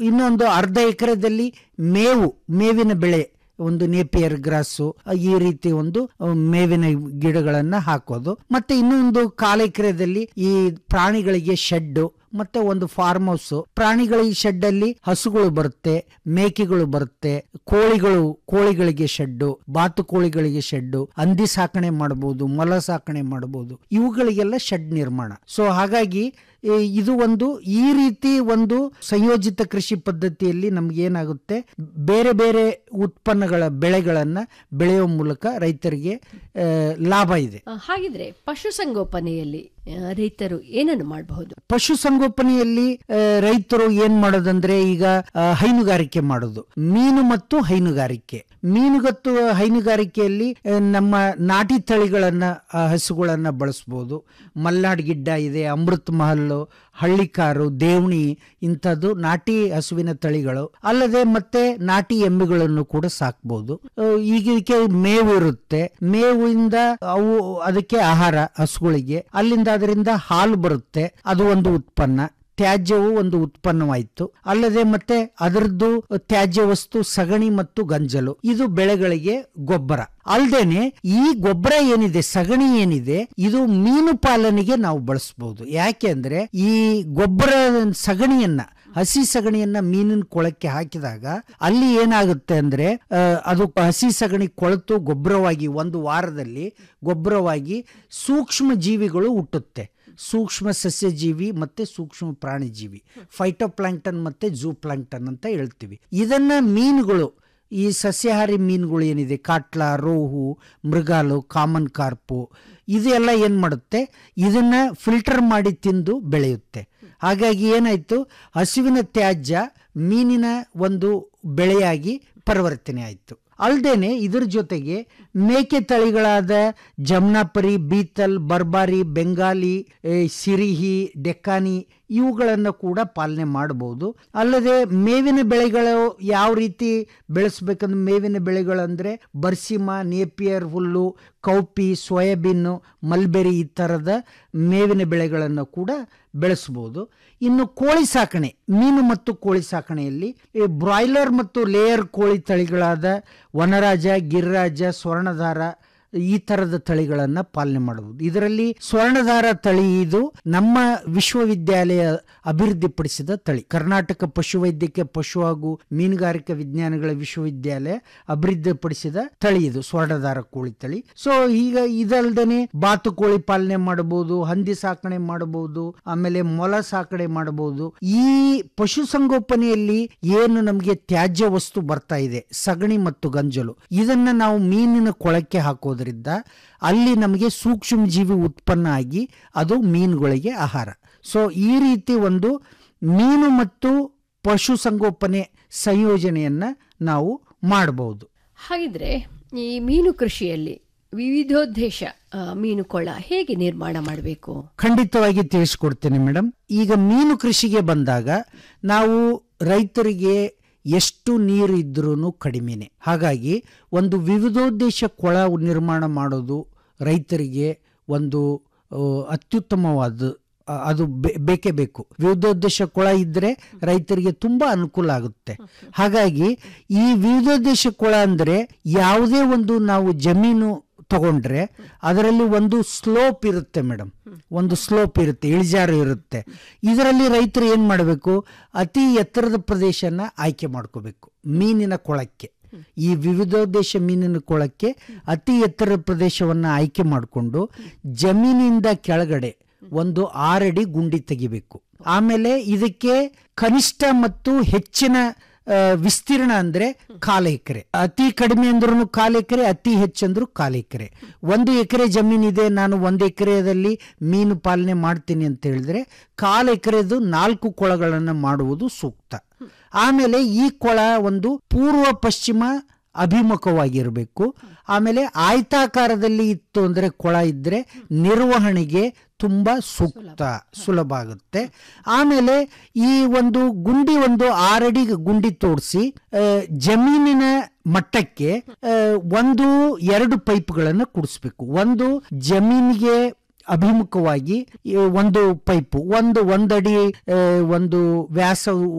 ಇನ್ನೊಂದು ಅರ್ಧ ಎಕರೆದಲ್ಲಿ ಮೇವು ಮೇವಿನ ಬೆಳೆ ಒಂದು ನೇಪಿಯರ್ ಗ್ರಾಸು ಈ ರೀತಿ ಒಂದು ಆ, ಮೇವಿನ ಗಿಡಗಳನ್ನ ಹಾಕೋದು ಮತ್ತೆ ಇನ್ನೊಂದು ಕಾಲ ಎಕರೆದಲ್ಲಿ ಈ ಪ್ರಾಣಿಗಳಿಗೆ ಶೆಡ್ ಮತ್ತೆ ಒಂದು ಫಾರ್ಮ್ ಹೌಸ್ ಪ್ರಾಣಿಗಳ ಈ ಶೆಡ್ ಅಲ್ಲಿ ಹಸುಗಳು ಬರುತ್ತೆ ಮೇಕೆಗಳು ಬರುತ್ತೆ ಕೋಳಿಗಳು ಕೋಳಿಗಳಿಗೆ ಶೆಡ್ಡು ಬಾತುಕೋಳಿಗಳಿಗೆ ಶೆಡ್ಡು ಹಂದಿ ಸಾಕಣೆ ಮಾಡಬಹುದು ಮೊಲ ಸಾಕಣೆ ಮಾಡಬಹುದು ಇವುಗಳಿಗೆಲ್ಲ ಶೆಡ್ ನಿರ್ಮಾಣ ಸೊ ಹಾಗಾಗಿ ಈ ಇದು ಒಂದು ಈ ರೀತಿ ಒಂದು ಸಂಯೋಜಿತ ಕೃಷಿ ಪದ್ಧತಿಯಲ್ಲಿ ನಮ್ಗೆ ಏನಾಗುತ್ತೆ ಬೇರೆ ಬೇರೆ ಉತ್ಪನ್ನಗಳ ಬೆಳೆಗಳನ್ನ ಬೆಳೆಯುವ ಮೂಲಕ ರೈತರಿಗೆ ಆ, ಲಾಭ ಇದೆ ಆ, ಹಾಗಿದ್ರೆ ಪಶುಸಂಗೋಪನೆಯಲ್ಲಿ ಆ, ರೈತರು ಏನನ್ನು ಮಾಡಬಹುದು ಪಶುಸಂಗೋಪನೆಯಲ್ಲಿ ಆ, ರೈತರು ಏನ್ ಮಾಡೋದಂದ್ರೆ ಈಗ ಆ, ಹೈನುಗಾರಿಕೆ ಮಾಡೋದು ಮೀನು ಮತ್ತು ಹೈನುಗಾರಿಕೆ ಮೀನುಗತ್ತು ಹೈನುಗಾರಿಕೆಯಲ್ಲಿ ಆ, ನಮ್ಮ ನಾಟಿ ತಳಿಗಳನ್ನ ಆ, ಹಸುಗಳನ್ನ ಬಳಸ್ಬೋದು ಮಲ್ನಾಡ್ ಗಿಡ್ಡ ಇದೆ ಅಮೃತ್ ಮಹಲ್ ಹಳ್ಳಿಕಾರು ದೇವಣಿ ಇಂಥದ್ದು ನಾಟಿ ಹಸುವಿನ ತಳಿಗಳು ಅಲ್ಲದೆ ಮತ್ತೆ ನಾಟಿ ಎಮ್ಮೆಗಳನ್ನು ಕೂಡ ಸಾಕ್ಬೋದು ಆ, ಈಗ ಇದಕ್ಕೆ ಮೇವು ಇರುತ್ತೆ ಮೇವಿಂದ ಅವು ಅದಕ್ಕೆ ಆಹಾರ ಹಸುಗಳಿಗೆ ಅಲ್ಲಿಂದ ಅದರಿಂದ ಹಾಲು ಬರುತ್ತೆ ಅದು ಒಂದು ಉತ್ಪನ್ನ ತ್ಯಾಜ್ಯವು ಒಂದು ಉತ್ಪನ್ನವಾಯಿತು ಅಲ್ಲದೆ ಮತ್ತೆ ಅದರದ್ದು ತ್ಯಾಜ್ಯ ವಸ್ತು ಸಗಣಿ ಮತ್ತು ಗಂಜಲು ಇದು ಬೆಳೆಗಳಿಗೆ ಗೊಬ್ಬರ ಅಲ್ದೇನೆ ಈ ಗೊಬ್ಬರ ಏನಿದೆ ಸಗಣಿ ಏನಿದೆ ಇದು ಮೀನು ಪಾಲನೆಗೆ ನಾವು ಬಳಸಬಹುದು ಯಾಕೆ ಅಂದ್ರೆ ಈ ಗೊಬ್ಬರ ಸಗಣಿಯನ್ನ ಹಸಿ ಸಗಣಿಯನ್ನ ಮೀನಿನ ಕೊಳಕ್ಕೆ ಹಾಕಿದಾಗ ಅಲ್ಲಿ ಏನಾಗುತ್ತೆ ಅಂದ್ರೆ ಆ, ಅದು ಹಸಿ ಸಗಣಿ ಕೊಳೆತು ಗೊಬ್ಬರವಾಗಿ ಒಂದು ವಾರದಲ್ಲಿ ಗೊಬ್ಬರವಾಗಿ ಸೂಕ್ಷ್ಮ ಜೀವಿಗಳು ಹುಟ್ಟುತ್ತೆ ಸೂಕ್ಷ್ಮ ಸಸ್ಯಜೀವಿ ಮತ್ತೆ ಸೂಕ್ಷ್ಮ ಪ್ರಾಣಿಜೀವಿ ಫೈಟೋಪ್ಲಾಂಕ್ಟನ್ ಮತ್ತೆ ಜೂ ಪ್ಲಾಂಕ್ಟನ್ ಅಂತ ಹೇಳ್ತೀವಿ ಇದನ್ನ ಮೀನುಗಳು ಈ ಸಸ್ಯಾಹಾರಿ ಮೀನುಗಳು ಏನಿದೆ ಕಾಟ್ಲ ರೋಹು ಮೃಗಾಲು ಕಾಮನ್ ಕಾರ್ಪು ಇದೆಲ್ಲ ಏನು ಮಾಡುತ್ತೆ ಇದನ್ನ ಫಿಲ್ಟರ್ ಮಾಡಿ ತಿಂದು ಬೆಳೆಯುತ್ತೆ ಹಾಗಾಗಿ ಏನಾಯ್ತು ಹಸುವಿನ ತ್ಯಾಜ್ಯ ಮೀನಿನ ಒಂದು ಬೆಳೆಯಾಗಿ ಪರಿವರ್ತನೆ ಆಯಿತು ಅಲ್ದೇನೆ ಇದ್ರ ಜೊತೆಗೆ ಮೇಕೆ ತಳಿಗಳಾದ ಜಮ್ನಾಪರಿ ಬೀತಲ್ ಬರ್ಬಾರಿ ಬೆಂಗಾಲಿ ಏ, ಸಿರಿಹಿ ಡೆಕ್ಕಾನಿ ಇವುಗಳನ್ನು ಕೂಡ ಪಾಲನೆ ಮಾಡಬಹುದು ಅಲ್ಲದೆ ಮೇವಿನ ಬೆಳೆಗಳು ಯಾವ ರೀತಿ ಬೆಳೆಸ್ಬೇಕಂದ್ರೆ ಮೇವಿನ ಬೆಳೆಗಳಂದ್ರೆ ಬರ್ಸಿಮ ನೇಪಿಯರ್ ಹುಲ್ಲು ಕೌಪಿ ಸೋಯಾಬೀನು ಮಲ್ಬೆರಿ ಈ ಥರದ ಮೇವಿನ ಬೆಳೆಗಳನ್ನು ಕೂಡ ಬೆಳೆಸಬಹುದು ಇನ್ನು ಕೋಳಿ ಸಾಕಣೆ ಮೀನು ಮತ್ತು ಕೋಳಿ ಸಾಕಣೆಯಲ್ಲಿ ಈ ಬ್ರಾಯ್ಲರ್ ಮತ್ತು ಲೇಯರ್ ಕೋಳಿ ತಳಿಗಳಾದ ವನರಾಜ ಗಿರಿರಾಜ ಸ್ವರ್ಣಧಾರ ಈ ತರದ ತಳಿಗಳನ್ನ ಪಾಲನೆ ಮಾಡಬಹುದು ಇದರಲ್ಲಿ ಸ್ವರ್ಣಧಾರ ತಳಿ ಇದು ನಮ್ಮ ವಿಶ್ವವಿದ್ಯಾಲಯ ಅಭಿವೃದ್ಧಿಪಡಿಸಿದ ತಳಿ ಕರ್ನಾಟಕ ಪಶುವೈದ್ಯಕೀಯ ಪಶು ಹಾಗೂ ಮೀನುಗಾರಿಕಾ ವಿಜ್ಞಾನಗಳ ವಿಶ್ವವಿದ್ಯಾಲಯ ಅಭಿವೃದ್ಧಿಪಡಿಸಿದ ತಳಿ ಇದು ಸ್ವರ್ಣಧಾರ ಕೋಳಿ ತಳಿ ಸೊ ಈಗ ಇದಲ್ದೇನೆ ಬಾತುಕೋಳಿ ಪಾಲನೆ ಮಾಡಬಹುದು ಹಂದಿ ಸಾಕಣೆ ಮಾಡಬಹುದು ಆಮೇಲೆ ಮೊಲ ಸಾಕಣೆ ಮಾಡಬಹುದು ಈ ಪಶುಸಂಗೋಪನೆಯಲ್ಲಿ ಏನು ನಮಗೆ ತ್ಯಾಜ್ಯ ವಸ್ತು ಬರ್ತಾ ಇದೆ ಸಗಣಿ ಮತ್ತು ಗಂಜಲು ಇದನ್ನ ನಾವು ಮೀನಿನ ಕೊಳಕ್ಕೆ ಹಾಕೋದ್ರಿಂದ ಅಲ್ಲಿ ನಮಗೆ ಸೂಕ್ಷ್ಮ ಜೀವಿ ಉತ್ಪನ್ನ ಆಗಿ ಅದು ಮೀನುಗಳಿಗೆ ಆಹಾರ ಸೊ ಈ ರೀತಿ ಒಂದು ಮೀನು ಮತ್ತು ಪಶುಸಂಗೋಪನೆ ಸಂಯೋಜನೆಯನ್ನ ನಾವು ಮಾಡಬಹುದು ಹಾಗಿದ್ರೆ ಈ ಮೀನು ಕೃಷಿಯಲ್ಲಿ ವಿವಿಧೋದ್ದೇಶ ಆ, ಮೀನುಕೊಳ ಹೇಗೆ ನಿರ್ಮಾಣ ಮಾಡಬೇಕು ಖಂಡಿತವಾಗಿ ತಿಳಿಸ್ಕೊಡ್ತೇನೆ ಮೇಡಮ್ ಈಗ ಮೀನು ಕೃಷಿಗೆ ಬಂದಾಗ ನಾವು ರೈತರಿಗೆ ಎಷ್ಟು ನೀರು ಇದ್ರೂ ಕಡಿಮೆನೆ ಹಾಗಾಗಿ ಒಂದು ವಿವಿಧೋದ್ದೇಶ ಕೊಳ ನಿರ್ಮಾಣ ಮಾಡೋದು ರೈತರಿಗೆ ಒಂದು ಆ, ಅತ್ಯುತ್ತಮವಾದ ಆ, ಅದು ಬೇ- ಬೇಕೇ ಬೇಕು ವಿವಿಧೋದ್ದೇಶ ಕೊಳ ಇದ್ರೆ ರೈತರಿಗೆ ತುಂಬಾ ಅನುಕೂಲ ಆಗುತ್ತೆ ಹಾಗಾಗಿ ಈ ವಿವಿಧೋದ್ದೇಶ ಕೊಳ ಅಂದ್ರೆ ಯಾವುದೇ ಒಂದು ನಾವು ಜಮೀನು ತಗೊಂಡ್ರೆ ಅದರಲ್ಲಿ ಒಂದು ಸ್ಲೋಪ್ ಇರುತ್ತೆ ಮೇಡಮ್ ಒಂದು ಸ್ಲೋಪ್ ಇರುತ್ತೆ ಇಳಿಜಾರು ಇರುತ್ತೆ ಇದರಲ್ಲಿ ರೈತರು ಏನ್ ಮಾಡಬೇಕು ಅತಿ ಎತ್ತರದ ಪ್ರದೇಶನ ಆಯ್ಕೆ ಮಾಡ್ಕೋಬೇಕು ಮೀನಿನ ಕೊಳಕ್ಕೆ ಈ ವಿವಿಧೋದ್ದೇಶ ಮೀನಿನ ಕೊಳಕ್ಕೆ ಅತಿ ಎತ್ತರ ಪ್ರದೇಶವನ್ನ ಆಯ್ಕೆ ಮಾಡಿಕೊಂಡು ಜಮೀನಿಂದ ಕೆಳಗಡೆ ಒಂದು ಆರಡಿ ಗುಂಡಿ ತೆಗಿಬೇಕು ಆಮೇಲೆ ಇದಕ್ಕೆ ಕನಿಷ್ಠ ಮತ್ತು ಹೆಚ್ಚಿನ ಆ, ವಿಸ್ತೀರ್ಣ ಅಂದ್ರೆ ಕಾಲ ಎಕರೆ ಅತಿ ಕಡಿಮೆ ಅಂದ್ರೂ ಕಾಲ ಎಕರೆ ಅತಿ ಹೆಚ್ಚಂದ್ರು ಕಾಲ ಎಕರೆ ಒಂದು ಎಕರೆ ಜಮೀನಿದೆ ನಾನು ಒಂದು ಎಕರೆಯಲ್ಲಿ ಮೀನು ಪಾಲನೆ ಮಾಡ್ತೀನಿ ಅಂತ ಹೇಳಿದ್ರೆ ಕಾಲ ಎಕರೆದು ನಾಲ್ಕು ಕೊಳಗಳನ್ನು ಮಾಡುವುದು ಸೂಕ್ತ ಆಮೇಲೆ ಈ ಕೊಳ ಒಂದು ಪೂರ್ವ ಪಶ್ಚಿಮ ಅಭಿಮುಖವಾಗಿರಬೇಕು ಆಮೇಲೆ ಆಯತಾಕಾರದಲ್ಲಿ ಇತ್ತು ಅಂದ್ರೆ ಕೊಳ ಇದ್ರೆ ನಿರ್ವಹಣೆಗೆ ತುಂಬಾ ಸೂಕ್ತ ಸುಲಭ ಆಗುತ್ತೆ ಆಮೇಲೆ ಈ ಒಂದು ಗುಂಡಿ ಒಂದು ಆರಡಿ ಗುಂಡಿ ತೋಡಿಸಿ ಜಮೀನಿನ ಮಟ್ಟಕ್ಕೆ ಆ, ಒಂದು ಎರಡು ಪೈಪ್ಗಳನ್ನು ಕುಡಿಸ್ಬೇಕು ಒಂದು ಜಮೀನಿಗೆ ಅಭಿಮುಖವಾಗಿ ಈ ಒಂದು ಪೈಪು ಒಂದು ಒಂದಡಿ ಆ, ಒಂದು ವ್ಯಾಸ